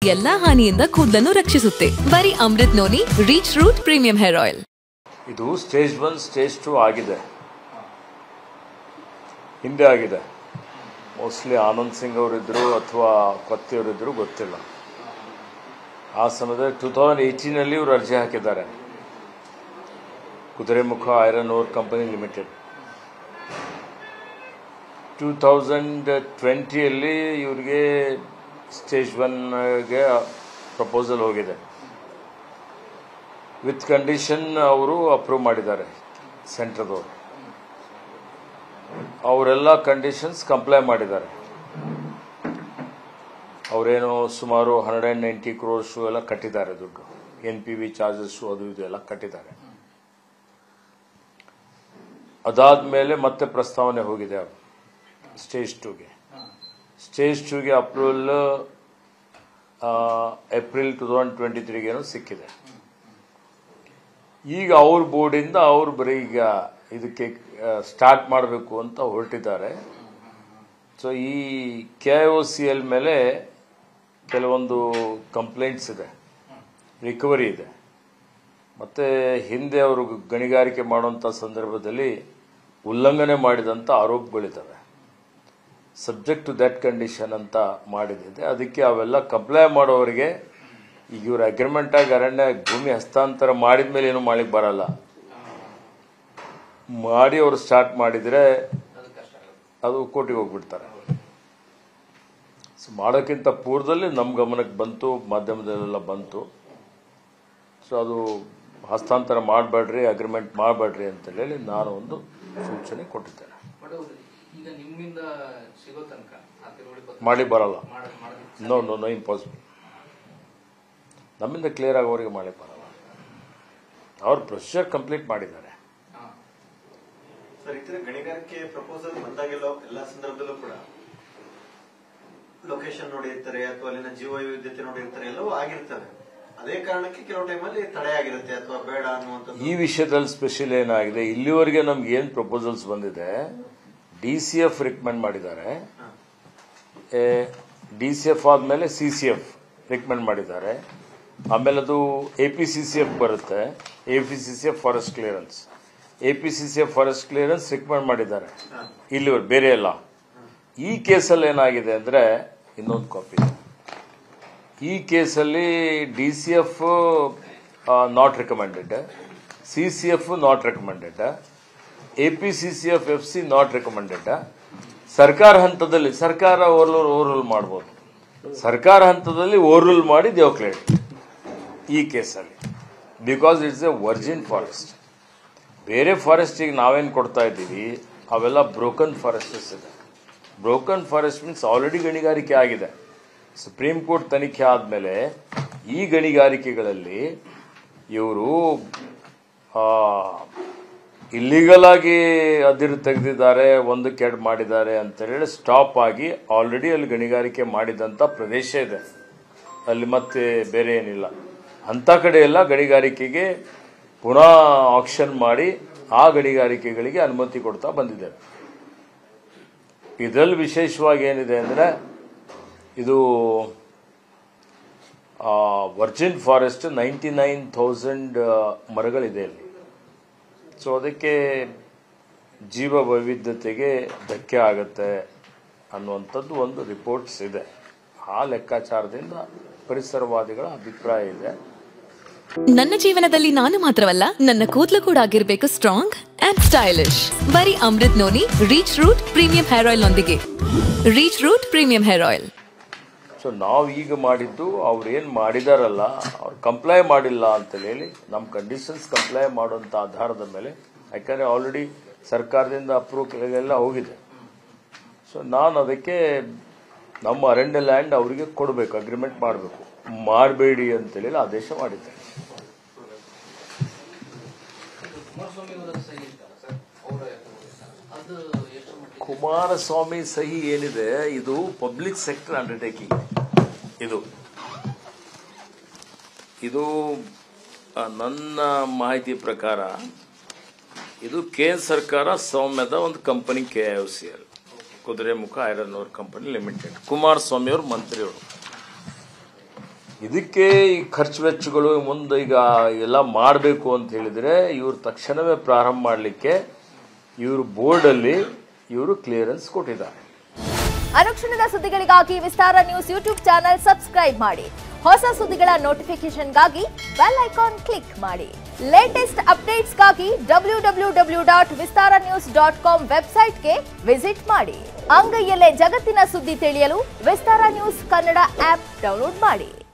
ಎಲ್ಲಾ ಹಾನಿಯಿಂದ ಕೂದಲನ್ನು ರಕ್ಷಿಸುತ್ತೆ ಬರೀ Amrut noni reach root premium hair oil ಇದು ಸ್ಟೇಜ್ ಒನ್ ಸ್ಟೇಜ್ ಟು ಆಗಿದೆ ಹಿಂದೆ ಆಗಿದೆ ಮೋಸ್ಟ್ಲಿ ಆನಂದ್ ಸಿಂಗ್ ಅವರಿದ್ದರು ಅಥವಾ ಕೊತ್ತಿಯವರಿದ್ದರು ಗೊತ್ತಿಲ್ಲ ಆ ಸಮಯದಲ್ಲಿ ಟೂ ತೌಸಂಡ್ ಏಯ್ಟೀನಲ್ಲಿ ಇವರು ಅರ್ಜಿ ಹಾಕಿದ್ದಾರೆ Kudremukh iron ore company limited two thousand ಟ್ವೆಂಟಿಯಲ್ಲಿ ಇವ್ರಿಗೆ ಸ್ಟೇಜ್ ಒನ್ಗೆ ಪ್ರಪೋಸಲ್ ಹೋಗಿದೆ ವಿತ್ ಕಂಡೀಷನ್ ಅವರು ಅಪ್ರೂವ್ ಮಾಡಿದ್ದಾರೆ ಸೆಂಟ್ರದವರು ಅವರೆಲ್ಲ ಕಂಡೀಷನ್ಸ್ ಕಂಪ್ಲೈ ಮಾಡಿದ್ದಾರೆ ಅವರೇನು ಸುಮಾರು ಹಂಡ್ರೆಡ್ ಆ್ಯಂಡ್ ನೈಂಟಿ ಕ್ರೋರ್ಸು ಎಲ್ಲ ಕಟ್ಟಿದ್ದಾರೆ ದುಡ್ಡು ಎನ್ ಪಿ ವಿ ಚಾರ್ಜಸ್ಸು ಅದು ಇದು ಎಲ್ಲ ಕಟ್ಟಿದ್ದಾರೆ ಅದಾದ್ಮೇಲೆ ಮತ್ತೆ ಪ್ರಸ್ತಾವನೆ ಹೋಗಿದೆ ಸ್ಟೇಜ್ ಟೂಗೆ ಸ್ಟೇಜ್ ಟೂಗೆ approval April two thousand twenty ತ್ರೀಗೇನೋ ಸಿಕ್ಕಿದೆ ಈಗ ಅವ್ರ ಬೋರ್ಡಿಂದ ಅವ್ರು ಬರೀ ಈಗ ಇದಕ್ಕೆ ಸ್ಟಾರ್ಟ್ ಮಾಡಬೇಕು ಅಂತ ಹೊರಟಿದ್ದಾರೆ ಸೊ ಈ ಕೆ ಒ ಸಿ ಎಲ್ ಮೇಲೆ ಕೆಲವೊಂದು ಕಂಪ್ಲೇಂಟ್ಸ್ ಇದೆ ರಿಕವರಿ ಇದೆ ಮತ್ತೆ ಹಿಂದೆ ಅವರು ಗಣಿಗಾರಿಕೆ ಮಾಡುವಂಥ ಸಂದರ್ಭದಲ್ಲಿ ಉಲ್ಲಂಘನೆ ಮಾಡಿದಂಥ ಆರೋಪಗಳಿದ್ದಾವೆ ಸಬ್ಜೆಕ್ಟ್ ಟು ದಟ್ ಕಂಡೀಷನ್ ಅಂತ ಮಾಡಿದೆ ಅದಕ್ಕೆ ಅವೆಲ್ಲ ಕಂಪ್ಲೈ ಮಾಡೋರಿಗೆ ಈಗ ಇವ್ರ ಅಗ್ರಿಮೆಂಟ್ ಆಗಿ ಅರಣ್ಯ ಭೂಮಿ ಹಸ್ತಾಂತರ ಮಾಡಿದ ಮೇಲೆ ಏನು ಮಾಡ್ಲಿಕ್ಕೆ ಬರಲ್ಲ ಮಾಡಿ ಅವರು ಸ್ಟಾರ್ಟ್ ಮಾಡಿದ್ರೆ ಅದು ಕೋರ್ಟಿಗೆ ಹೋಗ್ಬಿಡ್ತಾರೆ ಸೊ ಮಾಡೋಕ್ಕಿಂತ ಪೂರ್ವದಲ್ಲಿ ನಮ್ಮ ಗಮನಕ್ಕೆ ಬಂತು ಮಾಧ್ಯಮದಲ್ಲೆಲ್ಲ ಬಂತು ಸೊ ಅದು ಹಸ್ತಾಂತರ ಮಾಡಬೇಡ್ರಿ ಅಗ್ರಿಮೆಂಟ್ ಮಾಡಬೇಡ್ರಿ ಅಂತ ಹೇಳಿ ನಾನು ಒಂದು ಸೂಚನೆ ಕೊಟ್ಟಿದ್ದೇನೆ ಬಟ್ ಅವ್ರು ಈಗ ನಿಮ್ಮಿಂದ ಸಿಗೋ ತನಕ ಆ ತಿಳುವಳಿ ಪತ್ರ ಮಾಡಿ ಬರಲ್ಲ ಮಾಡ- ಮಾಡೋದಕ್ಕೆ ನೋ ನೋ ನೋ ಇಂಪಾಸಿಬಲ್ ನಮ್ಮಿಂದ ಕ್ಲಿಯರ್ ಆಗೋವರೆಗೆ ಮಾಡಿ ಬರಲ್ಲ ಅವ್ರು ಪ್ರೊಸೀಜರ್ ಕಂಪ್ಲೀಟ್ ಮಾಡಿದ್ದಾರೆ ಹಾ. ಸರ್ ಇತರ ಗಣಿಗಾರಿಕೆ ಪ್ರಪೋಸಲ್ ಬಂದಾಗೆಲ್ಲ ಎಲ್ಲಾ ಸಂದರ್ಭದಲ್ಲೂ ಕೂಡ ಲೊಕೇಶನ್ ನೋಡಿರ್ತಾರೆ ಅಥವಾ ಅಲ್ಲಿನ ಜೀವ ವೈವಿಧ್ಯತೆ ನೋಡಿರ್ತಾರೆ ಎಲ್ಲವೂ ಆಗಿರ್ತವೆ ಅದೇ ಕಾರಣಕ್ಕೆ ಕೆಲವು ಟೈಮಲ್ಲಿ ತಡೆ ಆಗಿರುತ್ತೆ ಅಥವಾ ಬೇಡ ಅನ್ನುವಂಥದ್ದು ಈ ವಿಷಯದಲ್ಲಿ ಸ್ಪೆಷಲ್ ಏನಾಗಿದೆ ಇಲ್ಲಿವರೆಗೆ ನಮ್ಗೆ ಏನು ಪ್ರಪೋಸಲ್ಸ್ ಬಂದಿದೆ ಡಿ ಸಿ ಎಫ್ ರಿಕಮೆಂಡ್ ಮಾಡಿದ್ದಾರೆ ಡಿ ಸಿ ಎಫ್ ಆದಮೇಲೆ ಸಿ ಸಿ ಎಫ್ ರಿಕಮೆಂಡ್ ಮಾಡಿದ್ದಾರೆ ಆಮೇಲೆ ಅದು A P C C F ಬರುತ್ತೆ A P C C F forest clearance A P C C F forest clearance recommend ಮಾಡಿದ್ದಾರೆ ಇಲ್ಲಿ ಬೇರೆ ಎಲ್ಲ ಈ ಕೇಸಲ್ಲಿ ಏನಾಗಿದೆ ಅಂದರೆ ಇನ್ನೊಂದು ಕಾಪಿ ಈ ಕೇಸಲ್ಲಿ D C F not recommended C C F not recommended A P C C F F C not recommended ಸರ್ಕಾರ ಹಂತದಲ್ಲಿ ಸರ್ಕಾರ ಓವರ್ಲೂಲ್ ಓವರ್ರೂಲ್ ಮಾಡ್ಬೋದು ಸರ್ಕಾರ ಹಂತದಲ್ಲಿ ಓವರ್ರೂಲ್ ಮಾಡಿ ದೇವಕ್ಲೇಟ್ ಈ ಕೇಸಲ್ಲಿ because it's a virgin forest ಬೇರೆ ಫಾರೆಸ್ಟಿಗೆ ನಾವೇನು ಕೊಡ್ತಾ ಇದ್ದೀವಿ ಅವೆಲ್ಲ ಬ್ರೋಕನ್ ಫಾರೆಸ್ಟಸ್ ಇದೆ ಬ್ರೋಕನ್ ಫಾರೆಸ್ಟ್ ಮೀನ್ಸ್ ಆಲ್ರೆಡಿ ಗಣಿಗಾರಿಕೆ ಆಗಿದೆ ಸುಪ್ರೀಂ ಕೋರ್ಟ್ ತನಿಖೆ ಆದಮೇಲೆ ಈ ಗಣಿಗಾರಿಕೆಗಳಲ್ಲಿ ಇವರು ಇಲ್ಲಿಗಲ್ ಆಗಿ ಅದಿರು ತೆಗೆದಿದ್ದಾರೆ ಒಂದು ಕೆಡ್ ಮಾಡಿದ್ದಾರೆ ಅಂತ ಹೇಳಿ ಸ್ಟಾಪ್ ಆಗಿ ಆಲ್ರೆಡಿ ಅಲ್ಲಿ ಗಣಿಗಾರಿಕೆ ಮಾಡಿದಂಥ ಪ್ರದೇಶ ಇದೆ ಅಲ್ಲಿ ಮತ್ತೆ ಬೇರೆ ಏನಿಲ್ಲ ಅಂಥ ಕಡೆ ಎಲ್ಲ ಗಣಿಗಾರಿಕೆಗೆ ಪುನಃ ಆಕ್ಷನ್ ಮಾಡಿ ಆ ಗಣಿಗಾರಿಕೆಗಳಿಗೆ ಅನುಮತಿ ಕೊಡ್ತಾ ಬಂದಿದ್ದೇವೆ ಇದರಲ್ಲಿ ವಿಶೇಷವಾಗಿ ಏನಿದೆ ಅಂದರೆ ಇದು virgin forest ninety nine thousand ಮರಗಳಿದೆ ಇಲ್ಲಿ ಸೊ ಅದಕ್ಕೆ ಜೀವ ವೈವಿಧ್ಯತೆಗೆ ಧಕ್ಕೆ ಆಗುತ್ತೆ ಅನ್ನುವಂಥದ್ದು ಒಂದು ರಿಪೋರ್ಟ್ಸ್ ಇದೆ ಆ ಲೆಕ್ಕಾಚಾರದಿಂದ ಪರಿಸರವಾದಿಗಳ ಅಭಿಪ್ರಾಯ ಇದೆ ನನ್ನ ಜೀವನದಲ್ಲಿ ನಾನು ಮಾತ್ರವಲ್ಲ ನನ್ನ ಕೂದಲು ಕೂಡ ಆಗಿರ್ಬೇಕು ಸ್ಟ್ರಾಂಗ್ ಅಂಡ್ ಸ್ಟೈಲಿಶ್ ಬರೀ Amrut noni reach root premium hair oil ನೊಂದಿಗೆ reach root premium hair oil so ನಾವು ಈಗ ಮಾಡಿದ್ದು ಅವ್ರು ಏನು ಮಾಡಿದಾರಲ್ಲ ಅವ್ರು ಕಂಪ್ಲೈ ಮಾಡಿಲ್ಲ ಅಂತ ಹೇಳಿ ನಮ್ಮ ಕಂಡೀಷನ್ಸ್ ಕಂಪ್ಲೈ ಮಾಡುವಂಥ ಆಧಾರದ ಮೇಲೆ ಯಾಕಂದರೆ ಆಲ್ರೆಡಿ ಸರ್ಕಾರದಿಂದ ಅಪ್ರೂವಲ್ ಹೋಗಿದೆ ಸೊ ನಾನು ಅದಕ್ಕೆ ನಮ್ಮ ಅರಣ್ಯ ಲ್ಯಾಂಡ್ ಅವರಿಗೆ ಕೊಡಬೇಕು ಅಗ್ರಿಮೆಂಟ್ ಮಾಡಬೇಕು ಮಾಡಬೇಡಿ ಅಂತೇಳಿ ಆದೇಶ ಮಾಡಿದ್ದೆ ಕುಮಾರಸ್ವಾಮಿ ಅವರ ಸಹಿ ಇತ್ತಲ್ಲ ಸರ್ ಅವರ ಅದು ಎಷ್ಟು ಮಟ್ಟಿಗೆ ಕುಮಾರಸ್ವಾಮಿ ಸಹಿ ಏನಿದೆ ಇದು ಪಬ್ಲಿಕ್ ಸೆಕ್ಟರ್ ಅಂಡರ್ಟೇಕಿಂಗ್ ಇದು ಇದು ಆ, ನನ್ನ ಮಾಹಿತಿ ಪ್ರಕಾರ ಇದು ಕೇಂದ್ರ ಸರ್ಕಾರ ಸೌಮ್ಯದ ಒಂದು company K I C L Kudremukh iron ore company limited Kumaraswamy ಅವರು ಮಂತ್ರಿಯವರು ಇದಕ್ಕೆ ಈ ಖರ್ಚು ವೆಚ್ಚಗಳು ಮುಂದೆ ಈಗ ಎಲ್ಲ ಮಾಡಬೇಕು ಅಂತ ಹೇಳಿದರೆ ಇವರು ತಕ್ಷಣವೇ ಪ್ರಾರಂಭ ಮಾಡಲಿಕ್ಕೆ ಇವರು ಬೋರ್ಡಲ್ಲಿ ಇವರು ಕ್ಲಿಯರೆನ್ಸ್ ಕೊಟ್ಟಿದ್ದಾರೆ ಅನುಕ್ಷಣದ ಸುದ್ದಿಗಳಿಗಾಗಿ Vistara news YouTube channel subscribe ಮಾಡಿ ಹೊಸ ಸುದ್ದಿಗಳ ನೋಟಿಫಿಕೇಶನ್ಗಾಗಿ ಬೆಲ್ ಐಕಾನ್ ಕ್ಲಿಕ್ ಮಾಡಿ ಲೇಟೆಸ್ಟ್ ಅಪ್ಡೇಟ್ಸ್ಗಾಗಿ W W W dot Vistara news dot com ವೆಬ್ಸೈಟ್ಗೆ ವಿಸಿಟ್ ಮಾಡಿ ಅಂಗೈಯಲ್ಲೇ ಜಗತ್ತಿನ ಸುದ್ದಿ ತಿಳಿಯಲು Vistara news Kannada app download ಮಾಡಿ